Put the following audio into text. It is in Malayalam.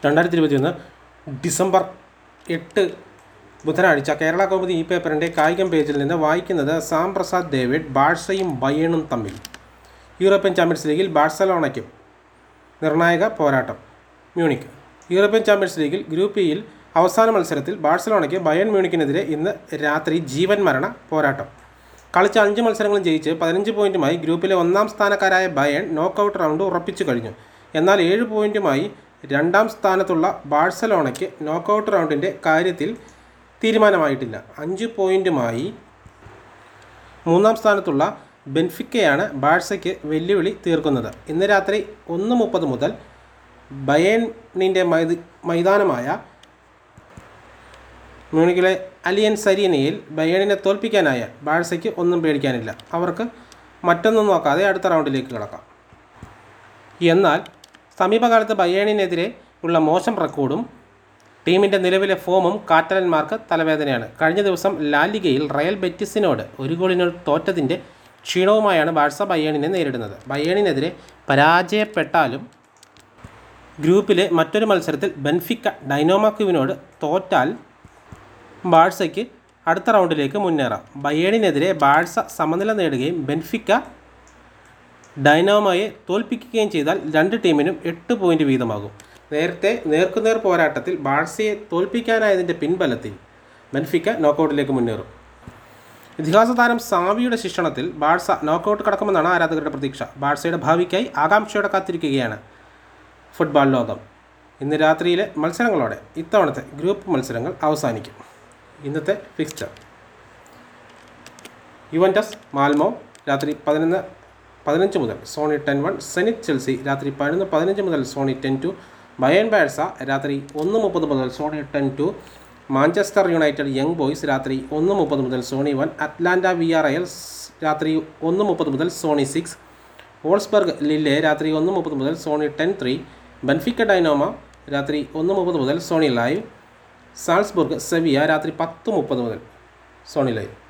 രണ്ടായിരത്തി ഇരുപത്തിയൊന്ന് ഡിസംബർ എട്ട് ബുധനാഴ്ച കേരള കൗമുദി ഈ പേപ്പറിൻ്റെ കായികം പേജിൽ നിന്ന് വായിക്കുന്നത് സാം പ്രസാദ് ഡേവിഡ് ബാഴ്സയും ബയേണും തമ്മിൽ യൂറോപ്യൻ ചാമ്പ്യൻസ് ലീഗിൽ ബാഴ്സലോണയ്ക്കും നിർണായക പോരാട്ടം മ്യൂണിക് യൂറോപ്യൻ ചാമ്പ്യൻസ് ലീഗിൽ ഗ്രൂപ്പ് ഇയിൽ അവസാന മത്സരത്തിൽ ബാഴ്സലോണയ്ക്ക് ബയൺ മ്യൂണിക്കിനെതിരെ ഇന്ന് രാത്രി ജീവൻ മരണ പോരാട്ടം കളിച്ച അഞ്ച് മത്സരങ്ങളും ജയിച്ച് പതിനഞ്ച് പോയിന്റുമായി ഗ്രൂപ്പിലെ ഒന്നാം സ്ഥാനക്കാരായ ബയൺ നോക്കൌട്ട് റൗണ്ട് ഉറപ്പിച്ചു കഴിഞ്ഞു എന്നാൽ ഏഴ് പോയിന്റുമായി രണ്ടാം സ്ഥാനത്തുള്ള ബാഴ്സലോണയ്ക്ക് നോക്കൌട്ട് റൗണ്ടിൻ്റെ കാര്യത്തിൽ തീരുമാനമായിട്ടില്ല അഞ്ച് പോയിന്റുമായി മൂന്നാം സ്ഥാനത്തുള്ള ബെൻഫിക്കയാണ് ബാഴ്സയ്ക്ക് വെല്ലുവിളി തീർക്കുന്നത് ഇന്ന് രാത്രി ഒന്ന് മുപ്പത് മുതൽ ബയേണിൻ്റെ മൈത മൈതാനമായ മ്യൂണിക്കിലെ അലിയൻ സരീനയിൽ ബയേണിനെ തോൽപ്പിക്കാനായ ബാഴ്സയ്ക്ക് ഒന്നും പേടിക്കാനില്ല അവർക്ക് മറ്റൊന്നും നോക്കാതെ അടുത്ത റൗണ്ടിലേക്ക് കിടക്കാം എന്നാൽ സമീപകാലത്ത് ബയേണിനെതിരെ ഉള്ള മോശം റെക്കോർഡും ടീമിൻ്റെ നിലവിലെ ഫോമും കാറ്റലന്മാർക്ക് തലവേദനയാണ് കഴിഞ്ഞ ദിവസം ലാലിഗയിൽ റയൽ ബെറ്റിസിനോട് ഒരു ഗോളിന് തോറ്റതിൻ്റെ ക്ഷീണവുമായാണ് ബാഴ്സ ബയേണിനെ നേരിടുന്നത് ബയേണിനെതിരെ പരാജയപ്പെട്ടാലും ഗ്രൂപ്പിലെ മറ്റൊരു മത്സരത്തിൽ ബെൻഫിക്ക ഡൈനോമാക്കുവിനോട് തോറ്റാൽ ബാഴ്സയ്ക്ക് അടുത്ത റൗണ്ടിലേക്ക് മുന്നേറാം ബയേണിനെതിരെ ബാഴ്സ സമനില നേടുകയും ബെൻഫിക്ക ഡൈനാമോയെ തോൽപ്പിക്കുകയും ചെയ്താൽ രണ്ട് ടീമിനും എട്ട് പോയിന്റ് വീതമാകും നേരത്തെ നേർക്കുനേർ പോരാട്ടത്തിൽ ബാഴ്സയെ തോൽപ്പിക്കാനായതിൻ്റെ പിൻബലത്തിൽ ബെൻഫിക്ക നോക്കൌട്ടിലേക്ക് മുന്നേറും ഇതിഹാസ താരം സാവിയുടെ ശിക്ഷണത്തിൽ ബാഴ്സ നോക്കൌട്ട് കടക്കുമെന്നാണ് ആരാധകരുടെ പ്രതീക്ഷ ബാഴ്സയുടെ ഭാവിക്കായി ആകാംക്ഷയോടെ കാത്തിരിക്കുകയാണ് ഫുട്ബോൾ ലോകം ഇന്ന് രാത്രിയിലെ മത്സരങ്ങളോടെ ഇത്തവണത്തെ ഗ്രൂപ്പ് മത്സരങ്ങൾ അവസാനിക്കും ഇന്നത്തെ ഫിക്സ്ചർ യുവൻറ്റസ് മാൽമോ രാത്രി പതിനൊന്ന് പതിനഞ്ച് മുതൽ Sony ten one Zenit Chelsea രാത്രി പതിനൊന്ന് പതിനഞ്ച് മുതൽ Sony ten two Bayern Barca രാത്രി ഒന്ന് മുപ്പത് മുതൽ Sony ten two Manchester United Young Boys രാത്രി ഒന്ന് മുപ്പത് മുതൽ Sony one Atalanta Villarreal രാത്രി ഒന്ന് മുപ്പത് മുതൽ സോണി സിക്സ് വോൾസ്ബർഗ് ലില്ലെ രാത്രി ഒന്ന് മുപ്പത് മുതൽ Sony ten three Benfica Dynamo രാത്രി ഒന്ന് മുപ്പത് മുതൽ സോണി ലൈവ് സാൾസ്ബുർഗ് സെവിയ രാത്രി പത്ത് മുപ്പത് മുതൽ സോണി ലൈവ്